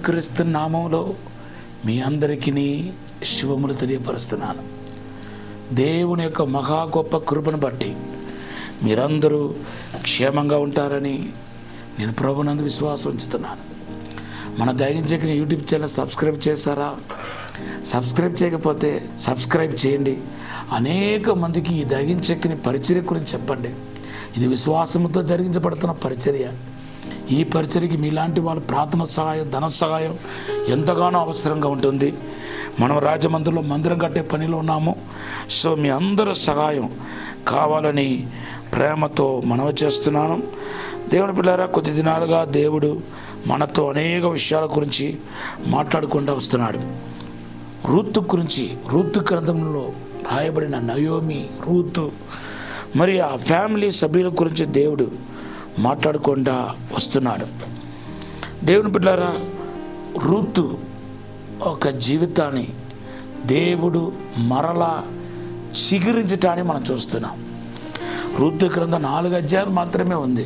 యేసుక్రీస్తు నామంలో మీ అందరికీ శుభములు తెలియపరుస్తున్నాను దేవుని యొక్క మహా గొప్ప కృపను బట్టి మీరందరూ క్షేమంగా ఉంటారని నేను ప్రభునందు విశ్వాసం ఉంచుతున్నాను మన దయించకిన యూట్యూబ్ ఛానల్ సబ్స్క్రైబ్ చేశారా సబ్స్క్రైబ్ చేయకపోతే సబ్స్క్రైబ్ చేయండి అనేక మందికి ఈ దగించకిని పరిచర్య గురించి చెప్పండి ఇది విశ్వాసంతో జరిగించబడుతున్న పరిచర్య ఈ పరిచర్యకి మీలాంటి వాళ్ళ ప్రార్థన సహాయం ధన సహాయం ఎంతగానో అవసరంగా ఉంటుంది మనం రాజమందిరంలో మందిరం కట్టే పనిలో ఉన్నాము సో మీ అందరూ సహాయం కావాలని ప్రేమతో మనవి చేస్తున్నాను దేవుని పిల్లారా కొద్ది దినాలుగా దేవుడు మనతో అనేక విషయాల గురించి మాట్లాడుకుంటూ వస్తున్నాడు రూతు గురించి రూతు గ్రంథంలో రాయబడిన నయోమి రూతు మరి ఆ ఫ్యామిలీ సభ్యుల గురించి దేవుడు మాట్లాడుకుంటా వస్తున్నాడు దేవుని బిడ్డారా రూతు ఒక జీవితాన్ని దేవుడు మరలా చిగురించటాన్ని మనం చూస్తున్నాం రుద్దు గ్రంథం నాలుగు అధ్యాయాలు మాత్రమే ఉంది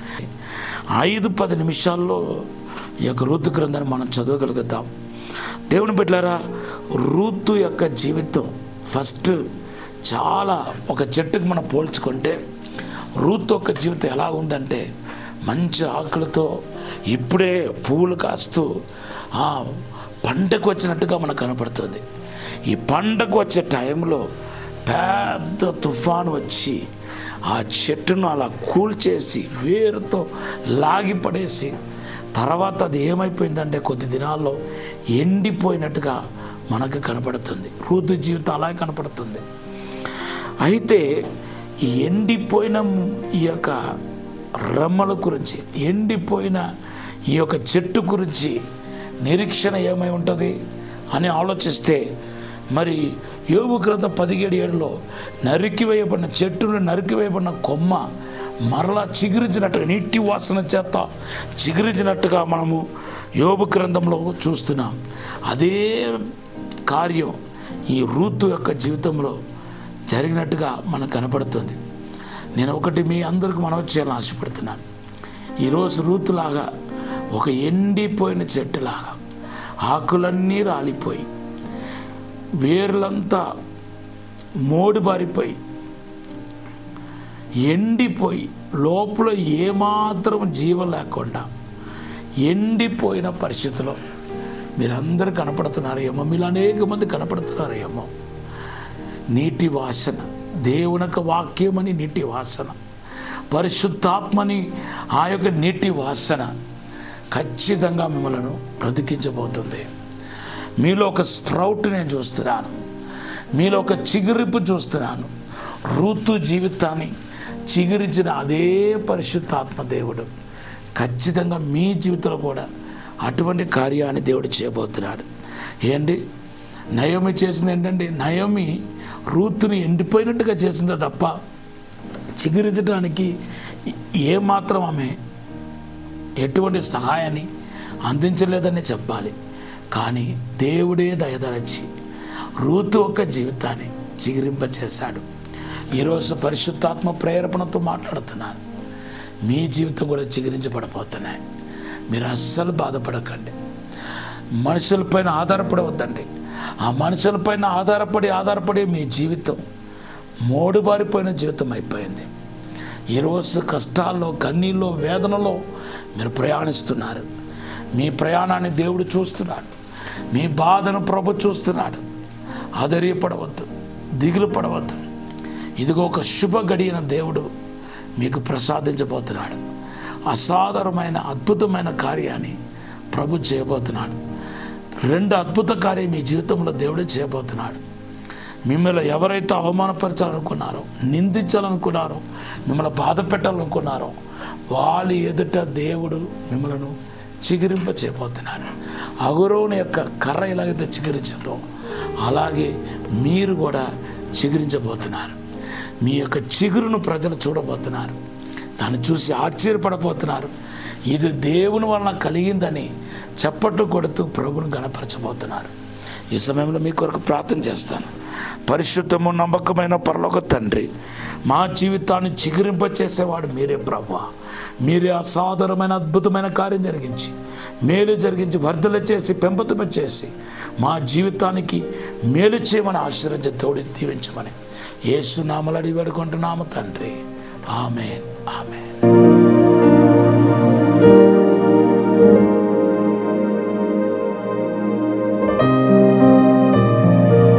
ఐదు పది నిమిషాల్లో ఈ యొక్క ఋతు గ్రంథాన్ని మనం చదవగలుగుతాం దేవుని బిడ్డలారా ఋతు యొక్క జీవితం ఫస్ట్ చాలా ఒక చెట్టుకు మనం పోల్చుకుంటే రూత్ యొక్క జీవితం ఎలా ఉందంటే మంచి ఆకులతో ఇప్పుడే పువ్వులు కాస్తూ ఆ పంటకు వచ్చినట్టుగా మనకు కనపడుతుంది ఈ పంటకు వచ్చే టైంలో పెద్ద తుఫాను వచ్చి ఆ చెట్టును అలా కూల్చేసి వేరుతో లాగి పడేసి తర్వాత అది ఏమైపోయిందంటే కొద్ది దినాల్లో ఎండిపోయినట్టుగా మనకు కనపడుతుంది ఋతు జీవితం అలాగే కనపడుతుంది అయితే ఈ ఎండిపోయిన ఈ యొక్క రెమ్మల గురించి ఎండిపోయిన ఈ యొక్క చెట్టు గురించి నిరీక్షణ ఏమై ఉంటుంది అని ఆలోచిస్తే మరి యోగు గ్రంథం పదిహేడు ఏడులో నరికివేయబడిన చెట్టును నరికివేయబడిన కొమ్మ మరలా చిగురించినట్టుగా నీటి వాసన చేత చిగురించినట్టుగా మనము యోగు గ్రంథంలో చూస్తున్నాం అదే కార్యం ఈ రూతు యొక్క జీవితంలో జరిగినట్టుగా మనకు కనపడుతుంది నేను ఒకటి మీ అందరికి మనవి చేయాలని ఆశపడుతున్నాను ఈరోజు రూతులాగా ఒక ఎండిపోయిన చెట్టులాగా ఆకులన్నీ రాలిపోయి వేర్లంతా మోడిబారిపోయి ఎండిపోయి లోపల ఏమాత్రం జీవం లేకుండా ఎండిపోయిన పరిస్థితిలో మీరందరూ కనపడుతున్నారేమో మీరు అనేక మంది కనపడుతున్నారేమో నీటి వాసన దేవునక వాక్యమని నీటి వాసన పరిశుద్ధాత్మని ఆ యొక్క నీటి వాసన ఖచ్చితంగా మిమ్మల్ని బ్రతికించబోతుంది మీలో ఒక స్ప్రౌట్ నేను చూస్తున్నాను మీలో ఒక చిగురిపు చూస్తున్నాను ఋతు జీవితాన్ని చిగురించిన అదే పరిశుద్ధాత్మ దేవుడు ఖచ్చితంగా మీ జీవితంలో కూడా అటువంటి కార్యాన్ని దేవుడు చేయబోతున్నాడు ఏంటి నయోమి చేసింది ఏంటంటే నయోమి రూతుని ఎండిపోయినట్టుగా చేసిందే తప్ప చిగురించడానికి ఏమాత్రం ఆమె ఎటువంటి సహాయాన్ని అందించలేదని చెప్పాలి కానీ దేవుడే దయదలచి రూతు యొక్క జీవితాన్ని చిగురింపచేశాడు ఈరోజు పరిశుద్ధాత్మ ప్రేరేపణతో మాట్లాడుతున్నాను మీ జీవితం కూడా చిగురించబడబోతున్నాయి మీరు అస్సలు బాధపడకండి మనుషులపైన ఆధారపడవద్దండి ఆ మనుషులపైన ఆధారపడి ఆధారపడి మీ జీవితం మోడుబారిపోయిన జీవితం అయిపోయింది ఈరోజు కష్టాల్లో కన్నీల్లో వేదనలో మీరు ప్రయాణిస్తున్నారు మీ ప్రయాణాన్ని దేవుడు చూస్తున్నాడు మీ బాధను ప్రభు చూస్తున్నాడు ఆధైర్యపడవద్దు దిగులు పడవద్దు ఇదిగో ఒక శుభ గడియన దేవుడు మీకు ప్రసాదించబోతున్నాడు అసాధారణమైన అద్భుతమైన కార్యాన్ని ప్రభు చేయబోతున్నాడు రెండు అద్భుత కార్యం మీ జీవితంలో దేవుడు చేయబోతున్నాడు మిమ్మల్ని ఎవరైతే అవమానపరచాలనుకున్నారో నిందించాలనుకున్నారో మిమ్మల్ని బాధ పెట్టాలనుకున్నారో వాళ్ళ ఎదుట దేవుడు మిమ్మల్ని చిగురింప చేయబోతున్నాడు అగురోని యొక్క కర్ర ఎలాగైతే చిగురించిందో అలాగే మీరు కూడా చిగురించబోతున్నారు మీ యొక్క చిగురును ప్రజలు చూడబోతున్నారు దాన్ని చూసి ఆశ్చర్యపడబోతున్నారు ఇది దేవుని వలన కలిగిందని చప్పట్లు కొడుతూ ప్రభుని గణపరచబోతున్నారు ఈ సమయంలో మీ కొరకు ప్రార్థన చేస్తాను పరిశుద్ధము నమ్మకమైన పరలోక తండ్రి మా జీవితాన్ని చిగురింప చేసేవాడు మీరే ప్రభా మీరే అసాధారణమైన అద్భుతమైన కార్యం జరిగించి మేలు జరిగించి వర్ధల చేసి పెంపతమ చేసి మా జీవితానికి మేలు చేయమని ఆశీర్వదించి తోడి దీవించమని ఏసునామలు అడిగి వేడుకుంటున్నాము తండ్రి ఆమె ఆమె